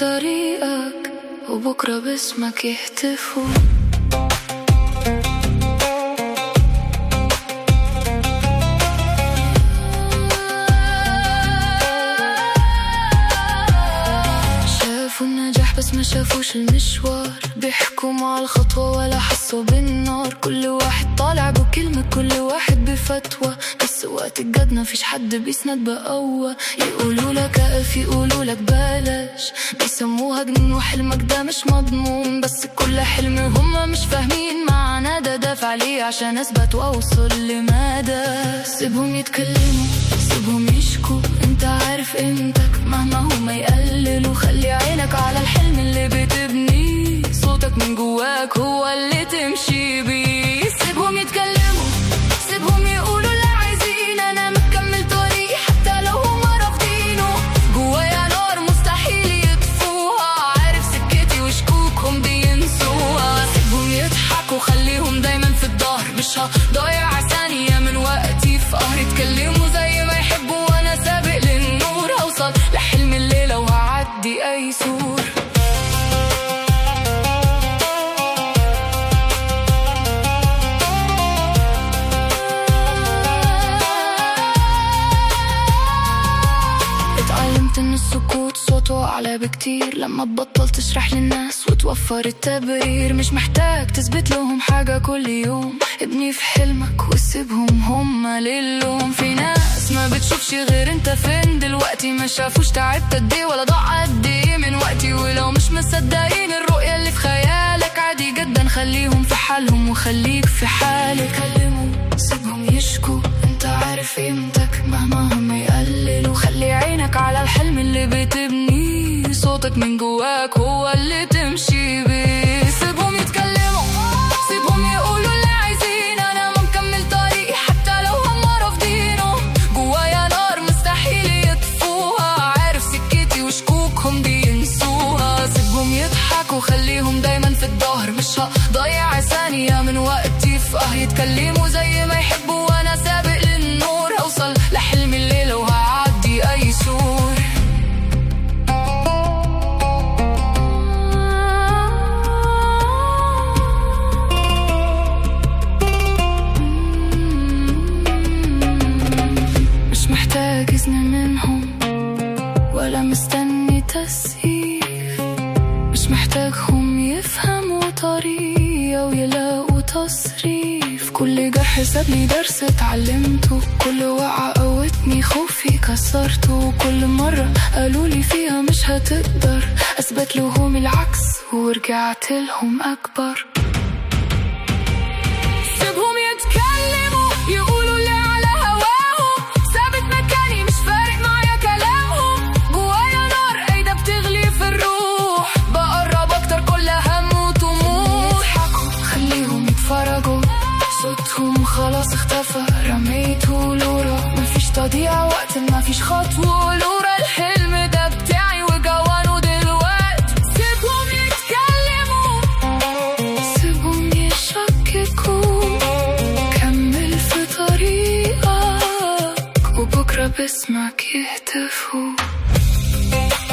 طريقك وبكرة باسمك يهتفوا شافوا النجاح بس ما شافوش المشوار بيحكوا مع الخطوة ولا حسوا بالنار كل واحد طالع بكلمة كل واحد بفتوى بس وقت الجد ما فيش حد بيسند بقوة يقولوا لك اقف يقولوا لك بلاش بيسموها جنون وحلمك ده مش مضمون بس كل حلم هما مش فاهمين معنى ده دافع ليه عشان اثبت واوصل لمدى سيبهم يتكلموا سيبهم يشكوا انت عارف قيمتك مهما هما يقللوا خلي عينك على الحلم اللي بتبنيه صوتك من جواك هو اللي تمشي بيه سيبهم يتكلموا سيبهم يقولوا اللي عايزين انا مكمل طريقي حتى لو هما رافضينه جوايا نار مستحيل يطفوها عارف سكتي وشكوكهم بينسوها سيبهم يضحكوا خليهم دايما في الظهر مش هضيع ثانية من وقتي في قهر يتكلموا زي ما يحبوا وانا سابق للنور هوصل لحلم الليلة وهعدي اي سور اتعلمت ان السكوت صوته اعلى بكتير لما تبطل تشرح للناس وتوفر التبرير مش محتاج تثبت لهم حاجة كل يوم ابني في حلمك وسيبهم هما للوم في ناس ما بتشوفش غير انت فين دلوقتي ما شافوش تعبت قد ايه ولا ضاع قد ايه من وقتي ولو مش مصدقين الرؤية اللي في خيالك عادي جدا خليهم في حالهم وخليك في حالك كلمهم سيبهم يشكوا انت عارف قيمتك مهما هم يقللوا خلي عينك على الحلم اللي بتبنيه صوتك من جواك هو اللي تمشي بيه سيبهم يتكلموا سيبهم يقولوا اللي عايزين انا ما مكمل طريقي حتى لو هم رافضينه جوايا نار مستحيل يطفوها عارف سكتي وشكوكهم بينسوها سيبهم يضحكوا خليهم دايما في الظهر مش هضيع ثانية من وقتي في اه يتكلموا زي ما يحبوا وانا سابق للنور هوصل لحلم الليلة وهعدي اي سور مش محتاج إذن منهم ولا مستني تسقيف مش محتاجهم يفهموا طريقة ويلاقوا تصريف كل جرح سابني درس اتعلمته كل وقعة قوتني خوفي كسرته كل مرة قالولي فيها مش هتقدر أثبت لهم العكس ورجعت لهم أكبر سيبهم يتكلموا يقولوا اللي على هواهم ثابت مكاني مش فارق معايا كلامهم جوايا نار قايدة بتغلي في الروح بقرب اكتر كل هم وطموح يضحكوا خليهم يتفرجوا صوتهم خلاص اختفى رميته لورا مفيش تضييع وقت مفيش خطوة لورا الحلم ده بتاعي وجوانه دلوقتي سيبهم يتكلموا سيبهم يشككوا كمل في طريقك وبكرة باسمك يهتفوا